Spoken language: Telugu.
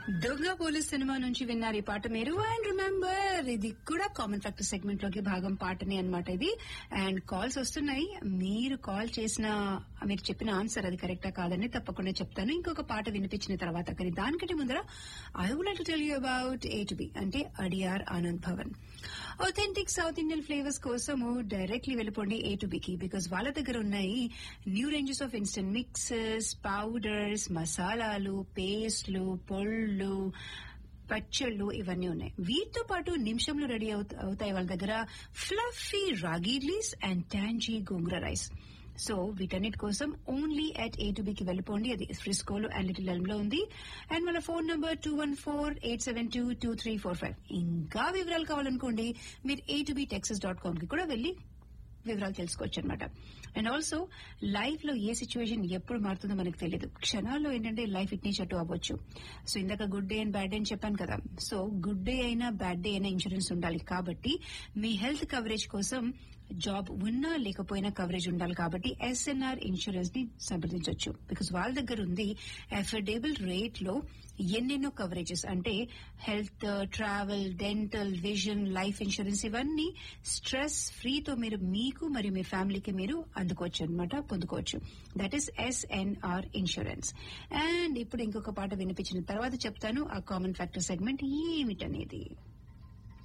దొంగ పోలీస్ సినిమా నుంచి విన్నారు ఈ పాట మీరు అండ్ రిమెంబర్ ఇది కూడా కామన్ ఫ్యాక్టర్ సెగ్మెంట్ లోకి భాగం పాటనే అన్నమాట ఇది అండ్ కాల్స్ వస్తున్నాయి మీరు కాల్ చేసిన మీరు చెప్పిన ఆన్సర్ అది కరెక్టా కాదని తప్పకుండా చెప్తాను ఇంకొక పాట వినిపించిన తర్వాత కానీ దానికంటే ముందర I would like to tell you about A to B అంటే Adyar Anand Bhavan authentic south Indian flavours కోసము డైరెక్ట్లీ వెళ్ళిపోండి ఏ టు బికి బికాస్ వాళ్ళ దగ్గర ఉన్నాయి new ranges of instant mixes powders మసాలాలు పేస్ట్లు పొళ్ళు పచ్చళ్ళు ఇవన్నీ ఉన్నాయి వీటితో పాటు నిమిషంలో రెడీ అవుతాయి వాళ్ళ దగ్గర fluffy ragi idlis and tangy gongura rice so వీటన్నిటి కోసం ఓన్లీ అట్ ఏ టు బికి వెళ్ళిపోండి అది ఫ్రిస్కోలో అండ్ లిటిల్ ఎల్మ్ లో ఉంది అండ్ వాళ్ళ phone number two one four eight seven two two three four five ఇంకా వివరాలు కావాలనుకోండి మీరు A to B Texas dot com కి కూడా వెళ్ళి వివరాలు తెలుసుకోవచ్చు అనమాట అండ్ ఆల్సో లైఫ్ లో ఏ సిచ్యువేషన్ ఎప్పుడు మారుతుందో మనకు తెలియదు క్షణాల్లో ఏంటంటే లైఫ్ ఇట్నీ చట్టు అవ్వచ్చు సో ఇందాక good day and bad day అని చెప్పాను కదా సో గుడ్ డే అయినా బ్యాడ్ డే అయినా ఇన్సూరెన్స్ ఉండాలి కాబట్టి మీ హెల్త్ కవరేజ్ కోసం జాబ్ ఉన్నా లేకపోయినా కవరేజ్ ఉండాలి కాబట్టి ఎస్ఎన్ఆర్ ఇన్సూరెన్స్ ని సంప్రదించవచ్చు బికాస్ వాళ్ళ దగ్గర ఉంది అఫోర్డబుల్ రేట్ లో ఎన్నెన్నో కవరేజెస్ అంటే health travel dental vision life insurance ఇవన్నీ స్ట్రెస్ ఫ్రీతో మీరు మీకు మరియు మీ ఫ్యామిలీకి మీరు అందుకోవచ్చు అనమాట పొందుకోవచ్చు that is SNR insurance and ఇప్పుడు ఇంకొక పాట వినిపించిన తర్వాత చెప్తాను ఆ కామన్ ఫ్యాక్టర్ సెగ్మెంట్ ఏమిటనేది